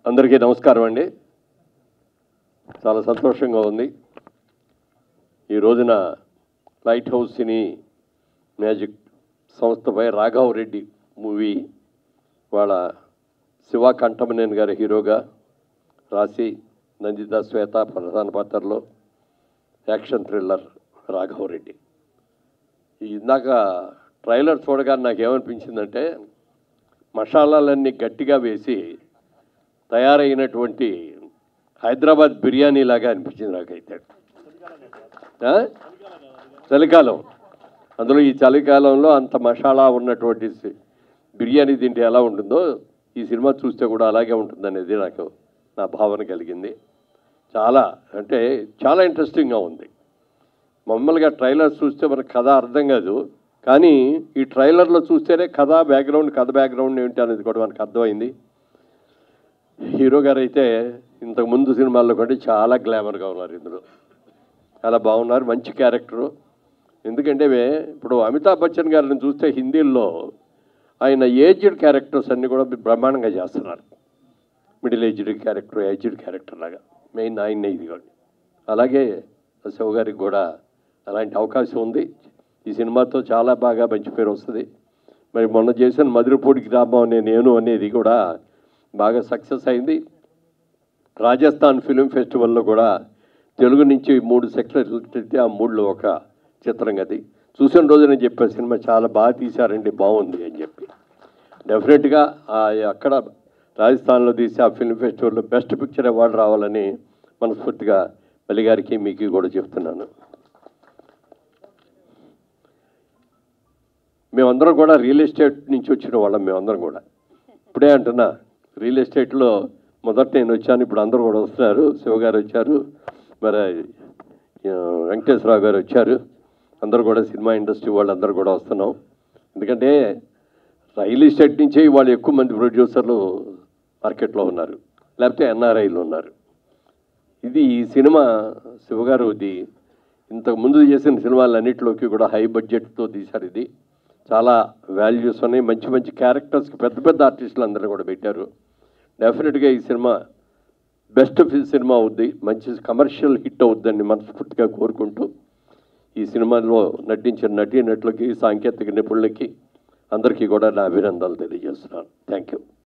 అందరికీ నమస్కారం అండి చాలా సంతోషంగా ఉంది ఈ రోజున లైట్ హౌస్ సినీ మ్యాజిక్ సంస్థపై రాఘవ్ రెడ్డి మూవీ వాళ్ళ శివ కంఠమనేని గారి హీరోగా రాసి నందిత శ్వేత ప్రధాన పాత్రలో యాక్షన్ థ్రిల్లర్ రాఘవ్ రెడ్డి ఇందాక ట్రైలర్ చూడగానే నాకు ఏమనిపించిందంటే మసాలాలన్నీ గట్టిగా వేసి తయారైనటువంటి హైదరాబాద్ బిర్యానీ లాగా అనిపించింది నాకైతే ఆ? చలికాలం అందులో ఈ చలికాలంలో అంత మసాలా ఉన్నటువంటి సి- బిర్యానీ తింటే ఎలా ఉంటుందో ఈ సినిమా చూస్తే కూడా అలాగే ఉంటుందనేది నాకు నా భావన కలిగింది చాలా అంటే చాలా ఇంట్రెస్టింగ్గా ఉంది మామూలుగా ట్రైలర్ చూస్తే మనకు కథ అర్థం కాదు కానీ ఈ ట్రైలర్లో చూస్తేనే కథ బ్యాక్గ్రౌండ్ కథ బ్యాక్గ్రౌండ్ ఏంటి అనేది కూడా మనకు అర్థమైంది హీరో గారు అయితే ఇంతకు ముందు సినిమాల్లో కంటే చాలా గ్లామర్గా ఉన్నారు ఇందులో చాలా బాగున్నారు మంచి క్యారెక్టరు ఎందుకంటే వే- ఇప్పుడు అమితాబ్ బచ్చన్ గారిని చూస్తే హిందీల్లో ఆయన ఏజ్డ్ క్యారెక్టర్స్ అన్నీ కూడా బ్రహ్మాండంగా చేస్తున్నారు middle aged character aged character లాగా మెయిన్ ఆయన ఇది కూడా అలాగే శివ గారికి కూడా అలాంటి అవకాశం ఉంది ఈ సినిమాతో చాలా బాగా మంచి పేరు వస్తుంది మరి మొన్న చేసిన మధురపూడి గ్రామం అనే నేను అనేది కూడా బాగా సక్సెస్ అయింది రాజస్థాన్ ఫిలిం ఫెస్టివల్లో కూడా తెలుగు నుంచి మూడు సెక్టర్లు అయితే ఆ మూడులో ఒక చిత్రం అది చూసిన రోజు నేను చెప్పే సినిమా చాలా బాగా తీశారండి బాగుంది అని చెప్పి డెఫినెట్గా ఆ అక్కడ రాజస్థాన్లో తీసి ఆ ఫిల్మ్ ఫెస్టివల్లో బెస్ట్ పిక్చర్ అవార్డు రావాలని మనస్ఫూర్తిగా మల్లి గారికి మీకు కూడా చెప్తున్నాను మేమందరం కూడా రియల్ ఎస్టేట్ నుంచి వచ్చిన వాళ్ళం మేమందరం కూడా ఇప్పుడే అంటున్నా రియల్ ఎస్టేట్లో మొదట నేను వచ్చాను ఇప్పుడు అందరూ కూడా వస్తున్నారు శివ గారు వచ్చారు మరి ఆ, వెంకటేశ్వరరావు గారు వచ్చారు అందరూ కూడా సినిమా ఇండస్ట్రీ వాళ్ళందరూ కూడా వస్తున్నాం ఎందుకంటే రియల్ ఎస్టేట్ నుంచే వాళ్ళు ఎక్కువ మంది ప్రొడ్యూసర్లు మార్కెట్లో ఉన్నారు లేకపోతే ఎన్ఆర్ఐలు ఉన్నారు ఇది ఈ సినిమా శివగారు ఇది ఇంతకు ముందు చేసిన సినిమాలన్నింటిలోకి కూడా హై బడ్జెట్తో తీశారు ఇది చాలా వాల్యూస్ ఉన్నాయి మంచి మంచి క్యారెక్టర్స్కి పెద్ద పెద్ద ఆర్టిస్టులు అందరూ కూడా పెట్టారు డెఫినెట్గా ఈ సినిమా బెస్ట్ సినిమా అవుద్ది మంచి కమర్షియల్ హిట్ అవుద్దని మనస్ఫూర్తిగా కోరుకుంటూ ఈ సినిమాలో నటించిన నటీనటులకి సాంకేతిక నిపుణులకి అందరికీ కూడా నా అభినందనలు తెలియజేస్తున్నాను థ్యాంక్ యూ